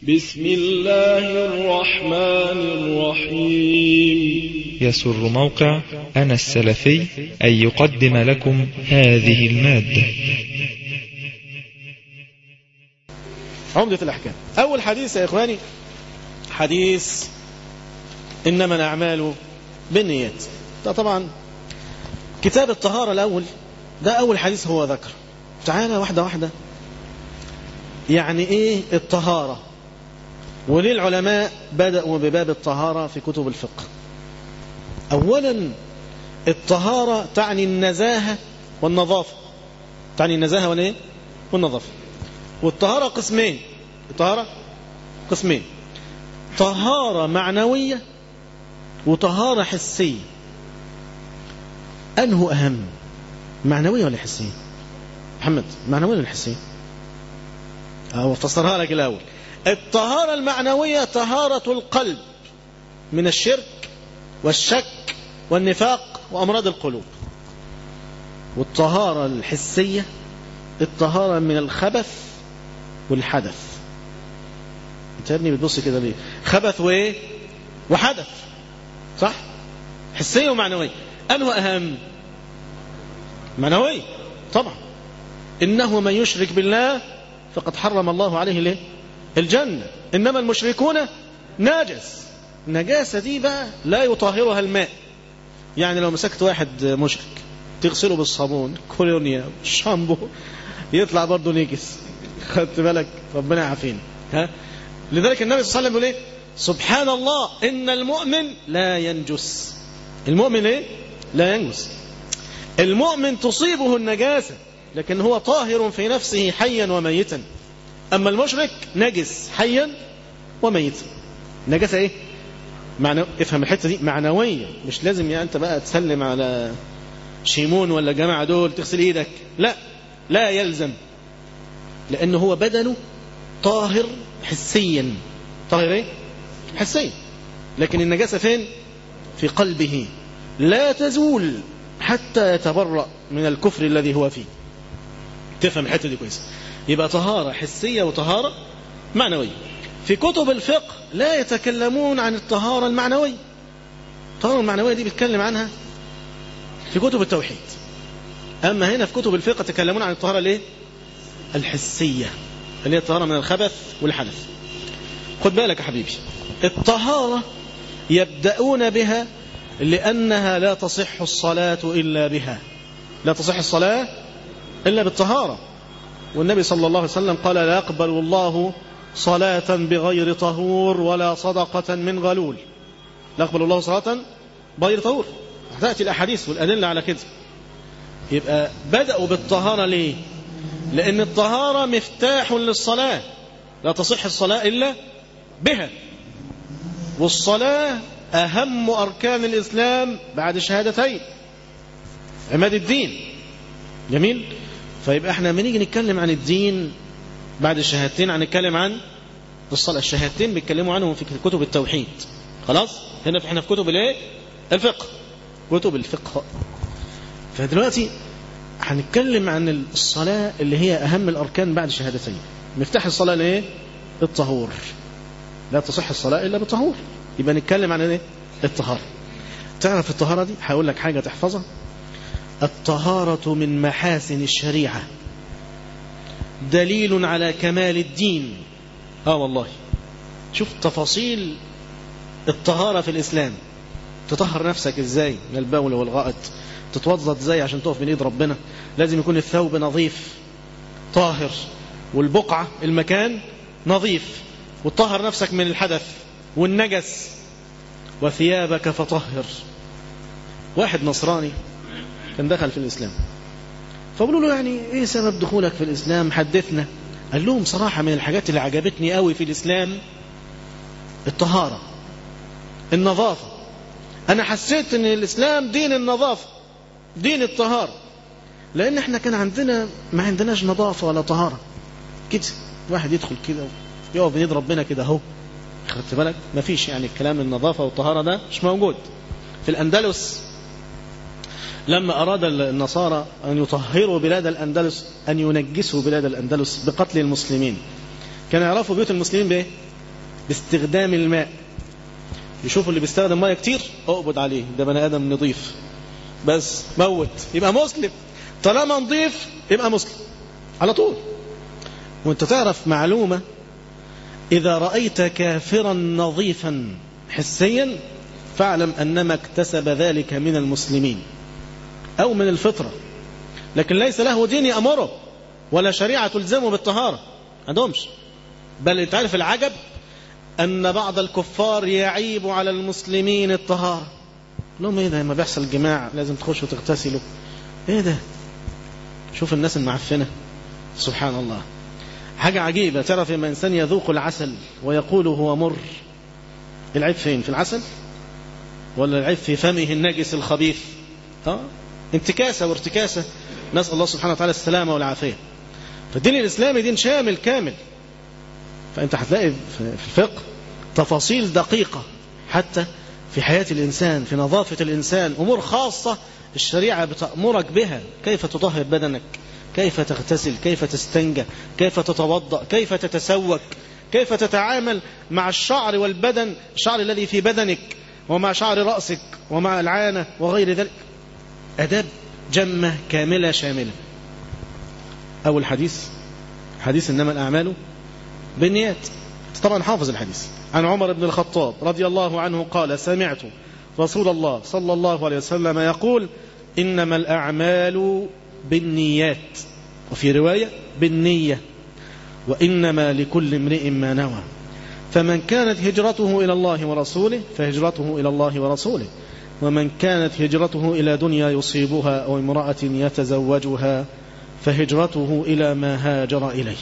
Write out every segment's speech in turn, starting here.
بسم الله الرحمن الرحيم يسر موقع أنا السلفي أن يقدم لكم هذه المادة عمدة الأحكام أول حديث يا إخواني حديث إنما الأعمال بالنيات ده طبعا كتاب الطهارة الأول ده أول حديث هو ذكر تعالى واحدة واحدة يعني إيه الطهارة وليه العلماء بدأوا بباب الطهارة في كتب الفقه أولا الطهارة تعني النزاهة والنظافة تعني النزاهة والإيه؟ والنظافة والطهارة قسمين الطهارة قسمين طهارة معنوية وطهارة حسية أنه أهم معنوية ولا حسية محمد معنوية ولا حسية أو فسرها لك الأول الطهارة المعنوية طهارة القلب من الشرك والشك والنفاق وأمراض القلوب والطهارة الحسية الطهارة من الخبث والحدث انت يا ابني بتبص كده ليه خبث وايه وحدث صح حسية ومعنوية أنه أهم معنوية طبعا إنه من يشرك بالله فقد حرم الله عليه ليه الجنة إنما المشركون ناجس النجاسة دي بقى لا يطهرها الماء يعني لو مسكت واحد مشرك تغسله بالصابون كولونيا شامبو يطلع برضه نجس خدت بالك ربنا يعافينا ها لذلك النبي صلى الله عليه وسلم يقول ايه سبحان الله ان المؤمن لا ينجس المؤمن ايه لا ينجس المؤمن تصيبه النجاسة لكن هو طاهر في نفسه حيا وميتا أما المشرك نجس حيا وميتا نجاسة ايه معنى افهم الحتة دي معنوية مش لازم يعني انت بقى تسلم على شيمون ولا جماعة دول تغسل ايدك لا لا يلزم لأنه هو بدنه طاهر حسيا طاهر ايه حسيا لكن النجاسة فين في قلبه لا تزول حتى يتبرأ من الكفر الذي هو فيه تفهم الحتة دي كويس يبقى طهارة حسية وطهارة معنوية في كتب الفقه لا يتكلمون عن الطهارة المعنوية الطهارة المعنوية دي بيتكلم عنها في كتب التوحيد أما هنا في كتب الفقه يتكلمون عن الطهارة الايه الحسية اللي هي الطهارة من الخبث والحدث خد بالك يا حبيبي الطهارة يبدأون بها لأنها لا تصح الصلاة إلا بها لا تصح الصلاة إلا بالطهارة والنبي صلى الله عليه وسلم قال لا يقبل الله صلاة بغير طهور ولا صدقة من غلول لا يقبل الله صلاة بغير طهور تأتي الأحاديث والأدلة على كده يبقى بدأوا بالطهارة ليه لأن الطهارة مفتاح للصلاة لا تصح الصلاة إلا بها والصلاة أهم أركان الإسلام بعد شهادتين عماد الدين جميل فيبقى احنا لما نيجي نتكلم عن الدين بعد الشهادتين هنتكلم عن الصلاة الشهادتين بيتكلموا عنهم في كتب التوحيد خلاص هنا احنا في كتب الايه الفقه كتب الفقه فدلوقتي هنتكلم عن الصلاة اللي هي أهم الأركان بعد الشهادتين مفتاح الصلاة الايه الطهور لا تصح الصلاة إلا بالطهور يبقى نتكلم عن ايه الطهارة تعرف الطهارة دي هقول لك حاجة تحفظها الطهارة من محاسن الشريعة دليل على كمال الدين اه والله شوف تفاصيل الطهارة في الإسلام تطهر نفسك ازاي من البول والغائط تتوضا ازاي عشان تقف من ايد ربنا لازم يكون الثوب نظيف طاهر والبقعة المكان نظيف وتطهر نفسك من الحدث والنجس وثيابك فطهر واحد نصراني كان دخل في الإسلام فقالوا له يعني ايه سبب دخولك في الإسلام حدثنا قال لهم صراحة من الحاجات اللي عجبتني قوي في الإسلام الطهارة النظافة أنا حسيت أن الإسلام دين النظافة دين الطهارة لأن احنا كان عندنا ما عندناش نظافة ولا طهارة كده واحد يدخل كده يقف بيد ربنا كده اهو خدت بالك ما فيش يعني الكلام النظافة والطهارة ده مش موجود في الأندلس لما أراد النصارى أن يطهروا بلاد الأندلس أن ينجسوا بلاد الأندلس بقتل المسلمين كانوا يعرفوا بيوت المسلمين بإيه؟ باستخدام الماء يشوفوا اللي بيستخدم ميه كتير اقبض عليه ده بني ادم نظيف بس موت يبقى مسلم طالما نظيف يبقى مسلم على طول وانت تعرف معلومة إذا رأيت كافرا نظيفا حسيا فاعلم أنما اكتسب ذلك من المسلمين أو من الفطرة لكن ليس له دين يأمره ولا شريعة تلزمه بالطهارة عندهمش بل تعرف العجب أن بعض الكفار يعيب على المسلمين الطهارة لهم ايه ده لما بيحصل جماع لازم تخشوا تغتسلوا ايه ده شوف الناس المعفنة سبحان الله حاجة عجيبة تعرف لما إنسان يذوق العسل ويقول هو مر العيب فين في العسل ولا العيب في فمه النجس الخبيث ها انتكاسة وارتكاسة نسأل الله سبحانه وتعالى السلامة والعافية فالدين الإسلامي دين شامل كامل فأنت هتلاقي في الفقه تفاصيل دقيقة حتى في حياة الإنسان في نظافة الإنسان أمور خاصة الشريعة بتأمرك بها كيف تطهر بدنك كيف تغتسل كيف تستنجى كيف تتوضأ كيف تتسوك كيف تتعامل مع الشعر والبدن الشعر الذي في بدنك ومع شعر رأسك ومع العانة وغير ذلك أداب جمة كاملة شاملة أول حديث حديث إنما الأعمال بالنيات طبعا حافظ الحديث عن عمر بن الخطاب رضي الله عنه قال سمعت رسول الله صلى الله عليه وسلم يقول إنما الأعمال بالنيات وفي رواية بالنية وإنما لكل امرئ ما نوى فمن كانت هجرته إلى الله ورسوله فهجرته إلى الله ورسوله ومن كانت هجرته إلى دنيا يصيبها أو امرأة يتزوجها فهجرته إلى ما هاجر إليه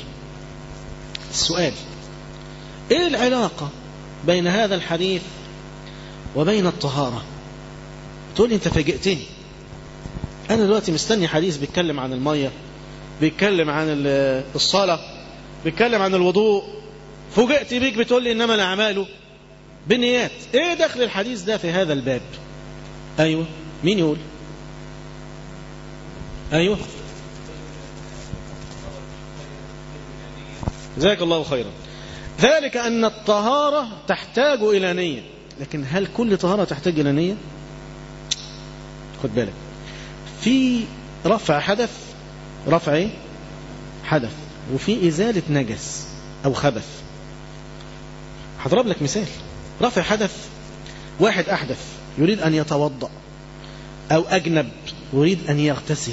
السؤال إيه العلاقة بين هذا الحديث وبين الطهارة تقول لي أنت فاجئتني أنا دلوقتي مستني حديث بيتكلم عن المية بيتكلم عن الصلاة بيتكلم عن الوضوء فوجئت بيك بتقول لي إنما الأعمال بالنيات إيه دخل الحديث ده في هذا الباب أيوة مين يقول أيوة جزاك الله خيرا ذلك أن الطهارة تحتاج إلى نية لكن هل كل طهارة تحتاج إلى نية خد بالك في رفع حدث رفع ايه حدث وفي إزالة نجس أو خبث هضرب لك مثال رفع حدث واحد أحدث يريد أن يتوضأ أو أجنب يريد أن يغتسل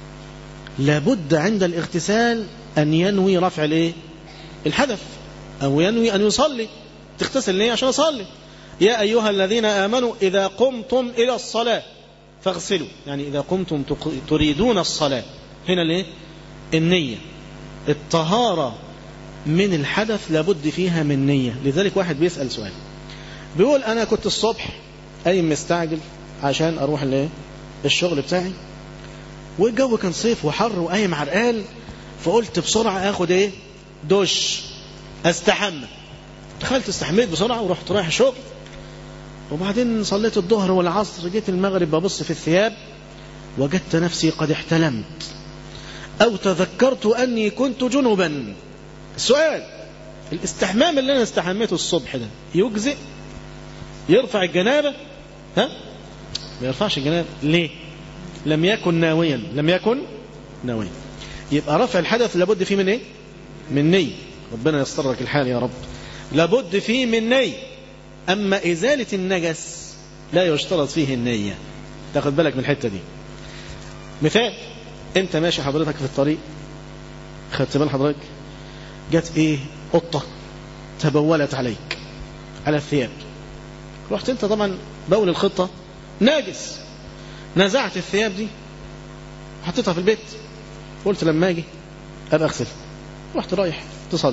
لابد عند الاغتسال أن ينوي رفع الايه الحدث أو ينوي أن يصلي تغتسل ليه عشان أصلي يا أيها الذين آمنوا إذا قمتم إلى الصلاة فاغسلوا يعني إذا قمتم تريدون الصلاة هنا ليه النية الطهارة من الحدث لابد فيها من نية لذلك واحد بيسأل سؤال بيقول أنا كنت الصبح قايم مستعجل عشان أروح الايه الشغل بتاعي والجو كان صيف وحر وقايم عرقان فقلت بسرعة اخد ايه دش استحمى دخلت استحميت بسرعة ورحت رايح الشغل وبعدين صليت الظهر والعصر جيت المغرب ببص في الثياب وجدت نفسي قد احتلمت أو تذكرت أني كنت جنبا السؤال الاستحمام اللي أنا استحميته الصبح ده يجزئ يرفع الجنابة ها ما يرفعش الجنابة ليه لم يكن ناويا لم يكن ناويا يبقى رفع الحدث لابد فيه من ايه من نية ربنا يسترك الحال يا رب لابد فيه من نية أما إزالة النجس لا يشترط فيه النية تاخد بالك من الحتة دي مثال انت ماشي حضرتك في الطريق خدت بال حضرتك جت ايه قطة تبولت عليك على الثياب رحت انت طبعا بول الخطة ناجس نزعت الثياب دي حطيتها في البيت قلت لما اجي ابقى اغسل رحت رايح تصلي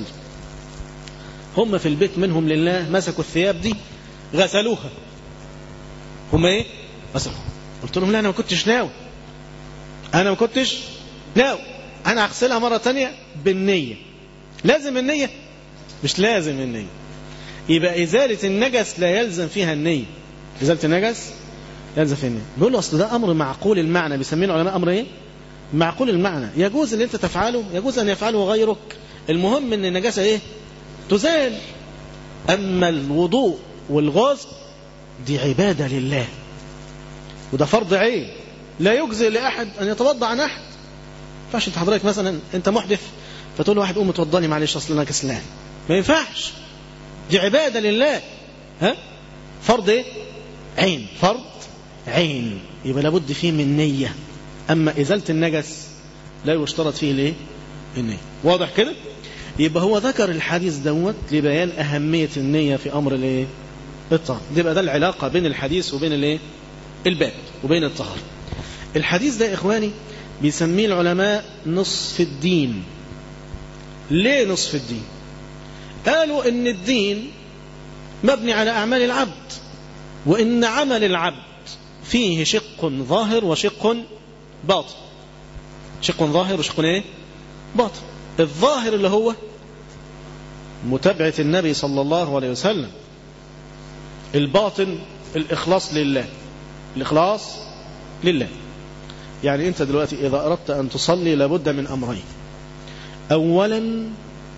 هم في البيت منهم لله مسكوا الثياب دي غسلوها هم ايه غسلوا قلت لهم لا انا ما كنتش ناوي انا ما كنتش ناوي انا هغسلها مره تانية بالنيه لازم النيه مش لازم النيه يبقى ازاله النجس لا يلزم فيها النيه ازاله النجس يلزم فيها النيه بيقول له اصل ده امر معقول المعنى بيسميه العلماء امر ايه معقول المعنى يجوز اللي انت تفعله يجوز ان يفعله غيرك المهم ان النجاسه ايه تزال أما الوضوء والغسل دي عبادة لله وده فرض عين لا يجزي لأحد أن يتوضع عن أحد ينفعش انت حضرتك مثلا انت محدث فتقول له واحد قوم اتوضاني معلش اصل انا كسلان ما ينفعش دي عباده لله ها فرض ايه عين فرض عين يبقى لابد فيه من نيه اما ازاله النجس لا يشترط فيه الايه النيه واضح كده يبقى هو ذكر الحديث دوت لبيان اهميه النيه في امر الايه الطهاره يبقى ده العلاقه بين الحديث وبين الايه الباب وبين الطهاره الحديث ده يا اخواني بيسميه العلماء نصف الدين ليه نصف الدين قالوا ان الدين مبني على اعمال العبد وان عمل العبد فيه شق ظاهر وشق باطن شق ظاهر وشق ايه باطن الظاهر اللي هو متابعة النبي صلى الله عليه وسلم الباطن الإخلاص لله الإخلاص لله يعني أنت دلوقتي إذا أردت أن تصلي لابد من أمرين أولا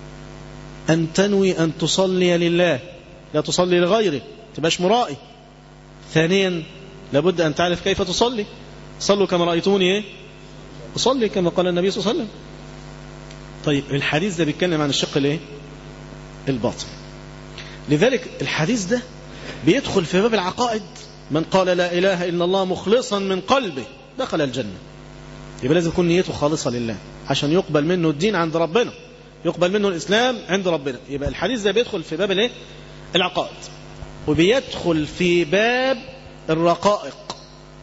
أن تنوي أن تصلي لله لا تصلي لغيره تبقاش مرائي ثانيا لابد أن تعرف كيف تصلي صلوا كما رأيتوني إيه أصلي كما قال النبي صلى الله عليه وسلم طيب الحديث ده بيتكلم عن الشق الايه الباطن لذلك الحديث ده بيدخل في باب العقائد من قال لا إله إلا الله مخلصا من قلبه دخل الجنة يبقى لازم يكون نيته خالصة لله عشان يقبل منه الدين عند ربنا يقبل منه الإسلام عند ربنا يبقى الحديث ده بيدخل في باب الايه العقائد وبيدخل في باب الرقائق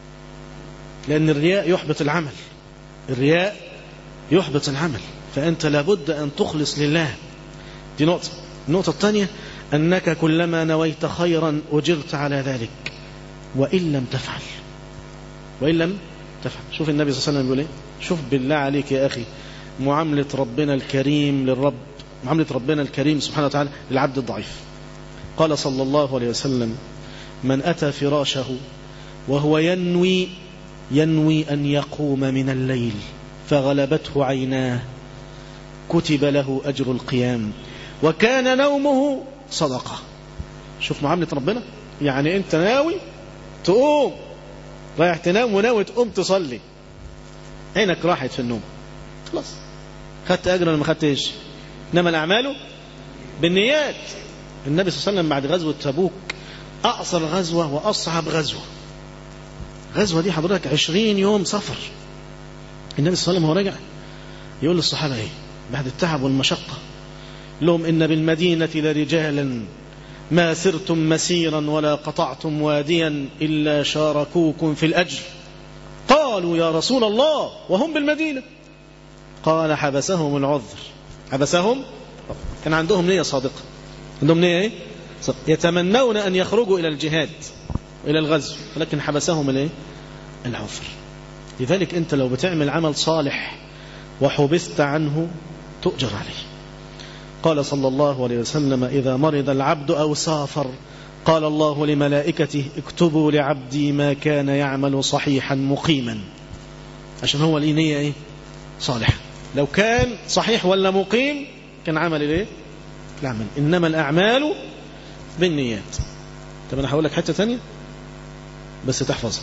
لأن الرياء يحبط العمل الرياء يحبط العمل فأنت لابد أن تخلص لله دي نقطة النقطة الثانية أنك كلما نويت خيرا أجرت على ذلك وإن لم تفعل وإن لم تفعل شوف النبي صلى الله عليه وسلم يقول إيه شوف بالله عليك يا أخي معاملة ربنا الكريم للرب معاملة ربنا الكريم سبحانه وتعالى للعبد الضعيف قال صلى الله عليه وسلم من أتى فراشه وهو ينوي ينوي أن يقوم من الليل فغلبته عيناه كتب له أجر القيام وكان نومه صدقة شوف معاملة ربنا يعني أنت ناوي تقوم رايح تنام وناوي تقوم تصلي عينك راحت في النوم خلاص خدت أجر ولا ما خدتش إنما الأعمال بالنيات النبي صلى الله عليه وسلم بعد غزوة تبوك أقصر غزوة وأصعب غزوة غزوة دي حضرتك عشرين يوم سفر النبي صلى الله عليه وسلم هو راجع يقول للصحابة ايه بعد التعب والمشقة لهم إن بالمدينة لرجالا ما سرتم مسيرا ولا قطعتم واديا إلا شاركوكم في الأجر قالوا يا رسول الله وهم بالمدينة قال حبسهم العذر حبسهم كان عندهم نية صادقة عندهم نية ايه صادقة. يتمنون أن يخرجوا إلى الجهاد إلى الغزو ولكن حبسهم الايه العذر لذلك أنت لو بتعمل عمل صالح وحبست عنه تؤجر عليه قال صلى الله عليه وسلم إذا مرض العبد أو سافر قال الله لملائكته اكتبوا لعبدي ما كان يعمل صحيحا مقيما عشان هو ليه نية ايه صالحة لو كان صحيح ولا مقيم كان عمل ايه العمل إنما الأعمال بالنيات طب أنا هقول لك حتة تانية بس تحفظها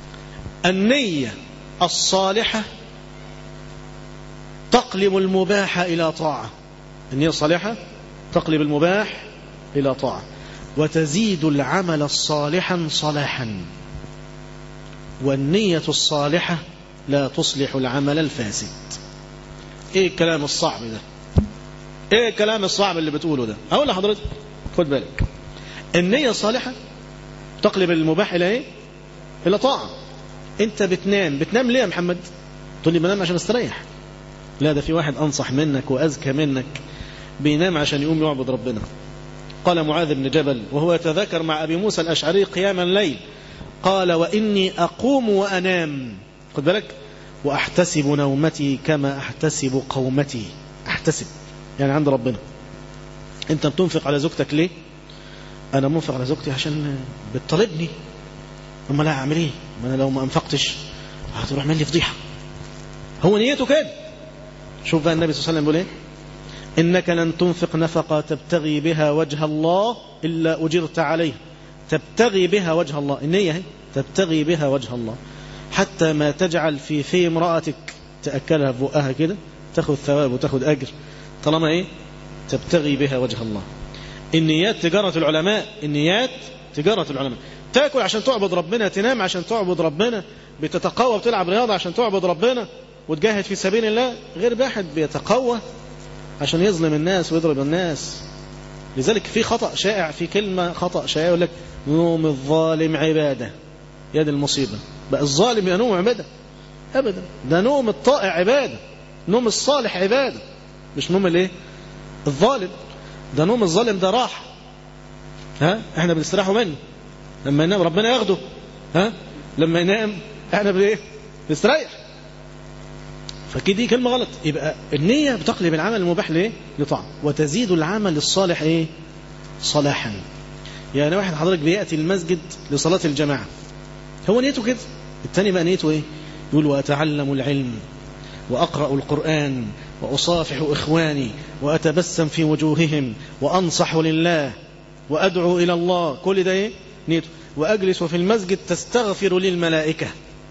النية الصالحة تقلب المباح إلى طاعة النية الصالحة تقلب المباح إلى طاعة وتزيد العمل الصالحا صلاحا والنية الصالحة لا تصلح العمل الفاسد ايه الكلام الصعب ده ايه الكلام الصعب اللي بتقوله ده اقول لحضرتك خد بالك النية الصالحة تقلب المباح الى ايه الى طاعة انت بتنام بتنام ليه يا محمد تقول لي بنام عشان استريح لا ده في واحد انصح منك واذكى منك بينام عشان يقوم يعبد ربنا قال معاذ بن جبل وهو يتذاكر مع ابي موسى الاشعري قيام الليل قال واني اقوم وانام خد بالك واحتسب نومتي كما احتسب قومتي احتسب يعني عند ربنا انت بتنفق على زوجتك ليه انا منفق على زوجتي عشان بتطالبني اما لا اعمل ايه ما انا لو ما انفقتش هتروح مني فضيحه هو نيته كده شوف بقى النبي صلى الله عليه وسلم بيقول ايه إنك لن تنفق نفقة تبتغي بها وجه الله إلا أجرت عليها تبتغي بها وجه الله النية هي تبتغي بها وجه الله حتى ما تجعل في في امرأتك تأكلها في بقها كده تاخذ ثواب وتاخذ أجر طالما إيه تبتغي بها وجه الله النيات تجارة العلماء النيات تجارة العلماء تاكل عشان تعبد ربنا تنام عشان تعبد ربنا بتتقوى وتلعب رياضة عشان تعبد ربنا وتجاهد في سبيل الله غير واحد بيتقوى عشان يظلم الناس ويضرب الناس لذلك في خطأ شائع في كلمة خطأ شائع يقول لك نوم الظالم عبادة يد المصيبة بقى الظالم ينوم عبادة أبدا ده نوم الطائع عبادة نوم الصالح عبادة مش نوم الايه الظالم ده نوم الظالم ده راح ها احنا بنستراحوا منه لما ينام ربنا ياخده ها لما ينام احنا بايه نستريح فكده دي كلمه غلط يبقى النيه بتقلب العمل المباح لايه لطاعه وتزيد العمل الصالح ايه صلاحا يعني واحد حضرتك بياتي المسجد لصلاه الجماعه هو نيته كده الثاني بقى نيته ايه يقول واتعلم العلم واقرا القران واصافح اخواني واتبسم في وجوههم وانصح لله وادعو الى الله كل ده ايه نيته واجلس في المسجد تستغفر للملائكه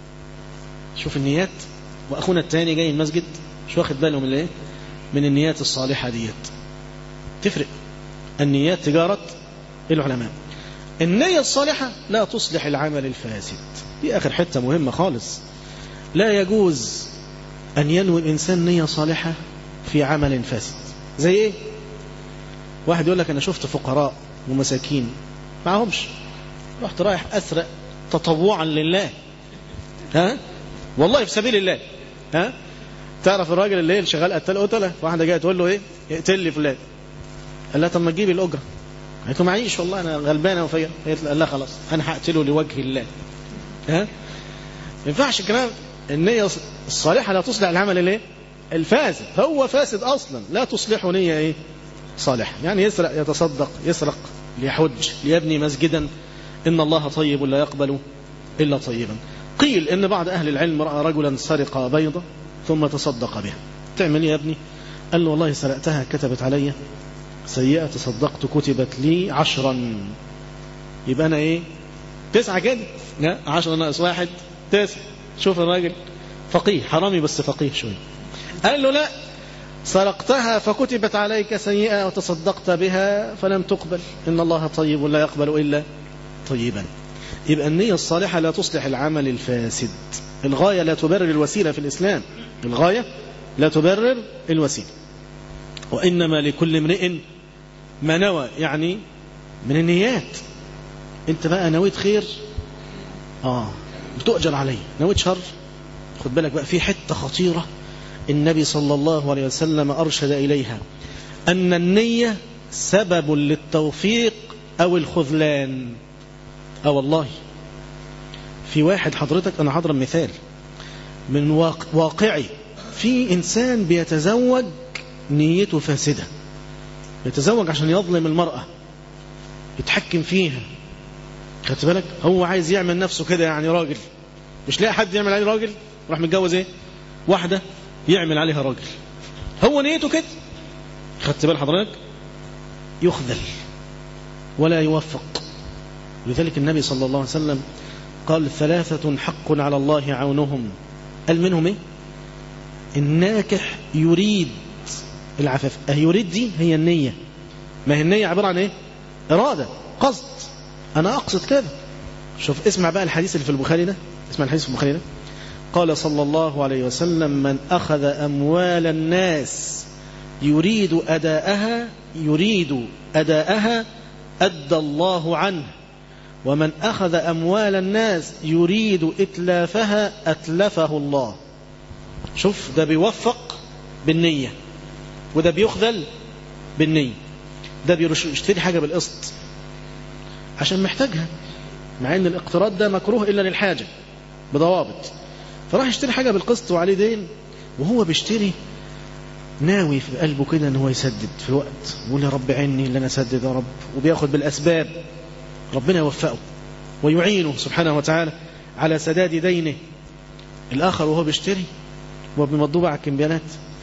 شوف النيات واخونا الثاني جاي المسجد مش واخد باله من الايه من النيات الصالحه ديت تفرق النيات تجاره العلماء النية الصالحة لا تصلح العمل الفاسد دي آخر حتة مهمة خالص لا يجوز أن ينوي الإنسان نية صالحة في عمل فاسد زي إيه واحد يقول لك أنا شفت فقراء ومساكين معهمش رحت رايح أسرق تطوعا لله ها والله في سبيل الله ها تعرف الراجل اللي اللي شغال قتال قتله واحده جايه تقول له ايه اقتل لي فلان قال لها طب ما تجيبي الاجره قالت له معيش والله انا غلبانه وفيا قالت له لا خلاص انا هقتله لوجه الله ها ما ينفعش الكلام النية الصالحة لا تصلح العمل الايه الفاسد هو فاسد اصلا لا تصلحه نية ايه صالحة يعني يسرق يتصدق يسرق ليحج ليبني مسجدا ان الله طيب لا يقبل الا طيبا قيل ان بعض اهل العلم راى رجلا سرق بيضة ثم تصدق بها تعمل ايه يا ابني قال له والله سرقتها كتبت علي سيئة تصدقت كتبت لي عشرا يبقى أنا إيه تسعة كده لا عشرة ناقص واحد تسعة شوف الراجل فقيه حرامي بس فقيه شوية قال له لا سرقتها فكتبت عليك سيئة وتصدقت بها فلم تقبل إن الله طيب لا يقبل إلا طيبا يبقى النية الصالحة لا تصلح العمل الفاسد الغاية لا تبرر الوسيلة في الإسلام الغاية لا تبرر الوسيلة وإنما لكل امرئ ما نوى يعني من النيات انت بقى نويت خير اه بتؤجر عليه نويت شر خد بالك بقى في حتة خطيرة النبي صلى الله عليه وسلم أرشد إليها أن النية سبب للتوفيق أو الخذلان اه والله في واحد حضرتك أنا حضر مثال من واقعي في إنسان بيتزوج نيته فاسدة يتزوج عشان يظلم المرأة يتحكم فيها خدت بالك هو عايز يعمل نفسه كده يعني راجل مش لاقي حد يعمل عليه راجل راح متجوز ايه واحدة يعمل عليها راجل هو نيته كده خدت بال حضرتك يخذل ولا يوفق لذلك النبي صلى الله عليه وسلم قال ثلاثة حق على الله عونهم قال منهم ايه الناكح يريد العفاف يريد دي هي النية ما هي النية عبارة عن ايه إرادة قصد أنا أقصد كده شوف اسمع بقى الحديث اللي في البخاري ده اسمع الحديث في البخاري ده قال صلى الله عليه وسلم من أخذ أموال الناس يريد أداءها يريد أداءها أدى الله عنه ومن أخذ أموال الناس يريد إتلافها أتلفه الله شوف ده بيوفق بالنية وده بيخذل بالنية ده بيشتري حاجة بالقسط عشان محتاجها مع ان الاقتراض ده مكروه الا للحاجة بضوابط فراح يشتري حاجة بالقسط وعليه دين وهو بيشتري ناوي في قلبه كده ان هو يسدد في الوقت يقول يا رب عيني اللي انا اسدد يا رب وبياخد بالاسباب ربنا يوفقه ويعينه سبحانه وتعالى على سداد دينه الاخر وهو بيشتري وهو بمضوبة على الكمبيالات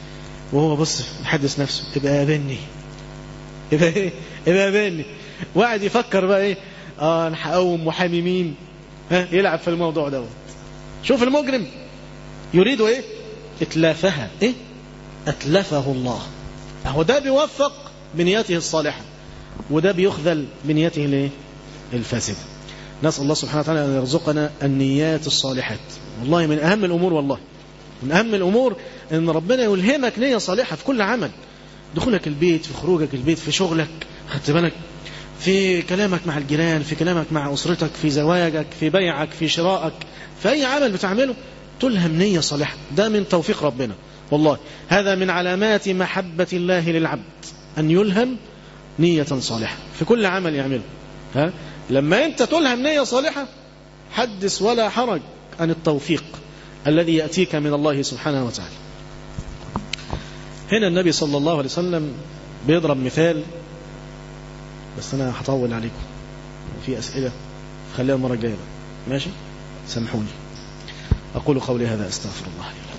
وهو بص يحدث نفسه يبقى قابلني يبقى ايه يبقى قابلني وقعد يفكر بقى ايه اه انا هقوم محامي مين ها يلعب في الموضوع دوت شوف المجرم يريد ايه اتلافها ايه اتلفه الله هو ده بيوفق بنيته الصالحه وده بيخذل بنيته الايه الفاسده نسال الله سبحانه وتعالى ان يرزقنا النيات الصالحات والله من اهم الامور والله من اهم الامور ان ربنا يلهمك نيه صالحه في كل عمل دخولك البيت في خروجك البيت في شغلك خدت بالك في كلامك مع الجيران في كلامك مع أسرتك في زواجك في بيعك في شرائك في أي عمل بتعمله تلهم نية صالحة ده من توفيق ربنا والله هذا من علامات محبة الله للعبد أن يلهم نية صالحة في كل عمل يعمله ها؟ لما أنت تلهم نية صالحة حدث ولا حرج عن التوفيق الذي يأتيك من الله سبحانه وتعالى هنا النبي صلى الله عليه وسلم بيضرب مثال بس أنا هطول عليكم في أسئلة خليها المرة الجاية ماشي سامحوني أقول قولي هذا أستغفر الله لي